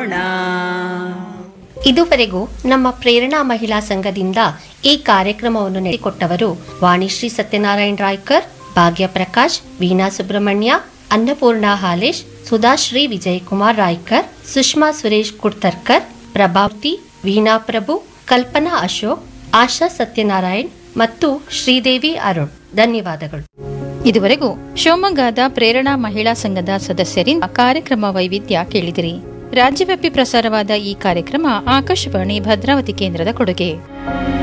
ಮಾಡೋಣ ಇದುವರೆಗೂ ನಮ್ಮ ಪ್ರೇರಣಾ ಮಹಿಳಾ ಸಂಘದಿಂದ ಈ ಕಾರ್ಯಕ್ರಮವನ್ನು ನಡೆಸಿಕೊಟ್ಟವರು ವಾಣಿಶ್ರೀ ಸತ್ಯನಾರಾಯಣ ರಾಯ್ಕರ್ ಭಾಗ್ಯ ಪ್ರಕಾಶ್ ವೀಣಾ ಸುಬ್ರಹ್ಮಣ್ಯ ಅನ್ನಪೂರ್ಣ ಹಾಲೇಶ್ ಸುಧಾಶ್ರೀ ವಿಜಯಕುಮಾರ್ ರಾಯ್ಕರ್ ಸುಷ್ಮಾ ಸುರೇಶ್ ಕುಡ್ತರ್ಕರ್ ಪ್ರಭಾವತಿ ವೀಣಾ ಪ್ರಭು ಕಲ್ಪನಾ ಅಶೋಕ್ ಆಶಾ ಸತ್ಯನಾರಾಯಣ್ ಮತ್ತು ಶ್ರೀದೇವಿ ಅರುಣ್ ಧನ್ಯವಾದಗಳು ಇದುವರೆಗೂ ಶಿವಮೊಗ್ಗದ ಪ್ರೇರಣಾ ಮಹಿಳಾ ಸಂಘದ ಸದಸ್ಯರಿಂದ ಕಾರ್ಯಕ್ರಮ ವೈವಿಧ್ಯ ಕೇಳಿದಿರಿ ರಾಜ್ಯವ್ಯಾಪಿ ಪ್ರಸಾರವಾದ ಈ ಕಾರ್ಯಕ್ರಮ ಆಕಾಶವಾಣಿ ಭದ್ರಾವತಿ ಕೇಂದ್ರದ ಕೊಡುಗೆ